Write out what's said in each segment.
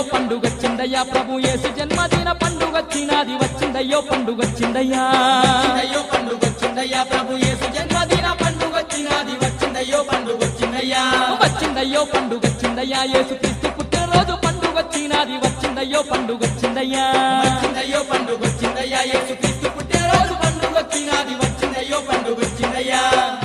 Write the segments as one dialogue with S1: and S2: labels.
S1: పండుగచ్చిందయ్యా ప్రభు యేసు జన్మదిన పండుగచ్చినది వచ్చిందయ్యో పండుగచ్చిందయ్యా
S2: వచ్చిందయ్యో పండుగొచ్చిందయ్యా ప్రభు యేసు జన్మదిన పండుగొచ్చినది వచ్చిందయ్యో పండుగొచ్చిందయ్యా
S1: వచ్చిందయ్యో పండుగచ్చిందయ్యా యేసు క్రీస్తు పుట్టినరోజు పండుగచ్చినది వచ్చిందయ్యో పండుగచ్చిందయ్యా
S2: వచ్చిందయ్యో పండుగొచ్చిందయ్యా యేసు క్రీస్తు పుట్టినరోజు పండుగొచ్చినది వచ్చిందయ్యో పండుగొచ్చిందయ్యా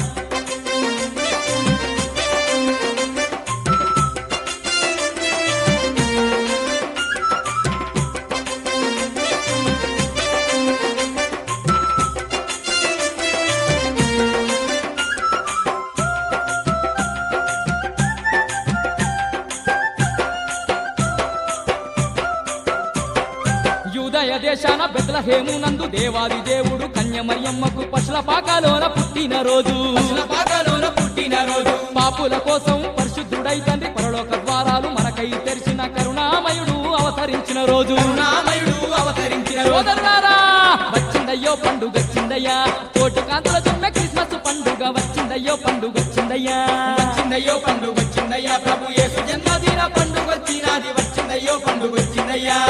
S1: యూదయ దేశాన బెత్లహేమునందు దేవాది దేవుడు కన్యమరియమ్మకు పశుల పాకాలోన పుట్టిన రోజు
S2: అసలు పాకలోన పుట్టినరోజు
S1: పాపుల కోసం పరిశుద్ధుడై తండ్రి పరలోక ద్వారాలు మనకై తెరిచిన కరుణామయుడు అవతరించిన రోజు
S2: కరుణామయుడు అవతరించిన రోజు
S1: సోదరులారా వచ్చిందయ్యో పండుగ వచ్చిందయ్యా కోటి కాంతుల చున్న క్రిస్మస్ పండుగ వచ్చిందయ్యో పండుగ వచ్చిందయ్యా
S2: వచ్చిందయ్యో పండుగొచ్చిందయ్యా ప్రభు యేసు జన్మదిన పండుగొచ్చినది వచ్చిందయ్యో పండుగొచ్చిందయ్యా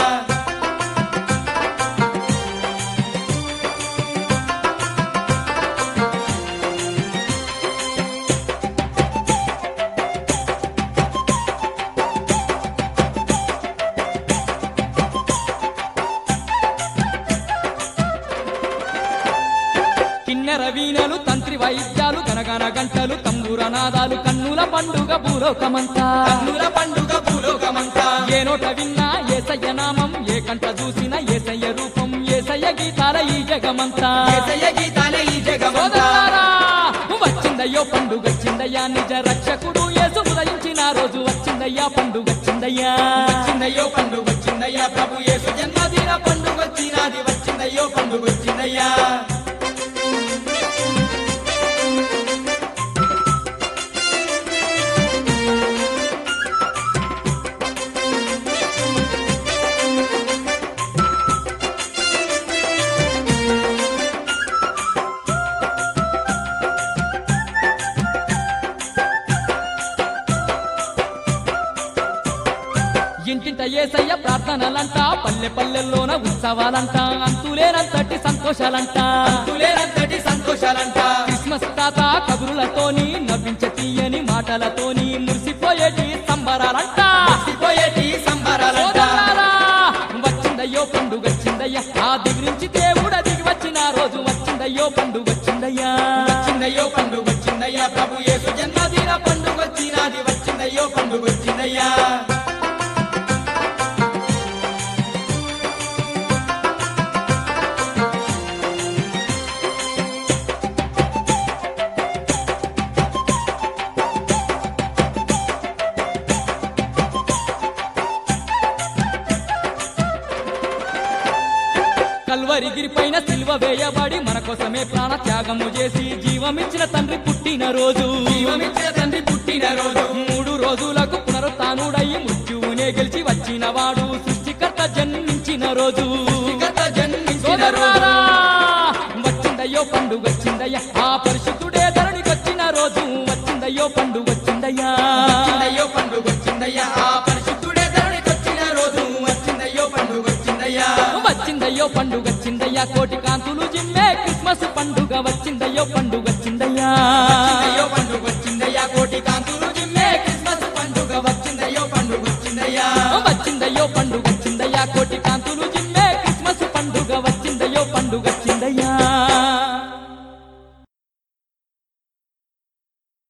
S1: కిన్నెర వీణలు తంత్రి వైద్యాలు గనగన గంటలు తంబూర నాదాలు కన్నుల పండుగ భూలోకమంతా
S2: కన్నుల పండుగ భూలోకమంతా
S1: ఏ నోట విన్నా ఏసయ్య నామం ఏ కంట చూసిన ఏసయ్య రూపం ఏసయ్య గీతాల ఈ జగమంతా
S2: యేసయ్య గీతాలే ఈ జగమంతా
S1: సోదరులారా, వచ్చిందయ్యో పండుగ వచ్చిందయ్యా నిజ రక్షకుడు యేసు ఉదయించిన రోజు వచ్చిందయ్యా పండుగ వచ్చిందయ్యా
S2: వచ్చిందయ్యో పండుగొచ్చిందయ్యా ప్రభు యేసు జన్మదిన పండుగొచ్చినది వచ్చిందయ్యో పండుగొచ్చిందయ్యా
S1: ఇంటింట ఏసయ్య ప్రార్థనలంట పల్లె పల్లెల్లోన ఉత్సవాలంట అంతులేనంతటి సంతోషాలంట
S2: తులేనంతటి సంతోషాలంట
S1: క్రిస్మస్ తాత కబురులతోని నవ్వించే తీయని మాటలతోని మురిసిపోయేటి సంబరాలంట
S2: పోయేటి సంబరాలంట
S1: సోదరులారా, వచ్చిందయ్యో పండుగ వచ్చిందయ్యా ఆ దిగి నుంచి దేవుడ దిగి వచ్చిన రోజు వచ్చిందయ్యో పండుగ వచ్చిందయ్యా
S2: వచ్చిందయ్యో పండుగొచ్చిందయ్యా ప్రభు యేసు జన్మదిన పండుగొచ్చినది వచ్చిందయ్యో పండుగొచ్చిందయ్యా
S1: కల్వరిగిరి పైన సిల్వ వేయబడి మన కోసమే ప్రాణ త్యాగము చేసి జీవమిచ్చిన తండ్రి పుట్టిన రోజు
S2: జీవమిచ్చిన తండ్రి పుట్టినరోజు
S1: మూడు రోజులకు పునరుత్నుడయి మృత్యువునే గెలిచి వచ్చిన వాడు సృష్టికర్త జన్మించిన రోజు
S2: గత జన్మించిన
S1: సోదరులారా,
S2: రోజు
S1: వచ్చిందయ్యో పండుగ వచ్చిందయ్యా ఆ పరిశుద్ధుడే ధరణికి వచ్చిన రోజు వచ్చిందయ్యో పండుగ వచ్చిందయ్యా
S2: వచ్చిందయ్యో పండుగొచ్చిందయ్యా ఆ పరిశుద్ధుడే ధరణికొచ్చిన రోజు వచ్చిందయ్యో పండుగొచ్చిందయ్యా
S1: వచ్చిందయ్యో పండుగ వచ్చిందయ్యా కోటి కాంతులు జిమ్మే క్రిస్మస్ పండుగ వచ్చిందయ్యో పండుగ వచ్చిందయ్యా
S2: వచ్చిందయ్యో పండుగొచ్చిందయ్యా కోటి కాంతులు జిమ్మే క్రిస్మస్ పండుగ వచ్చిందయ్యో పండుగొచ్చిందయ్యా
S1: వచ్చిందయ్యో పండుగ వచ్చిందయ్యా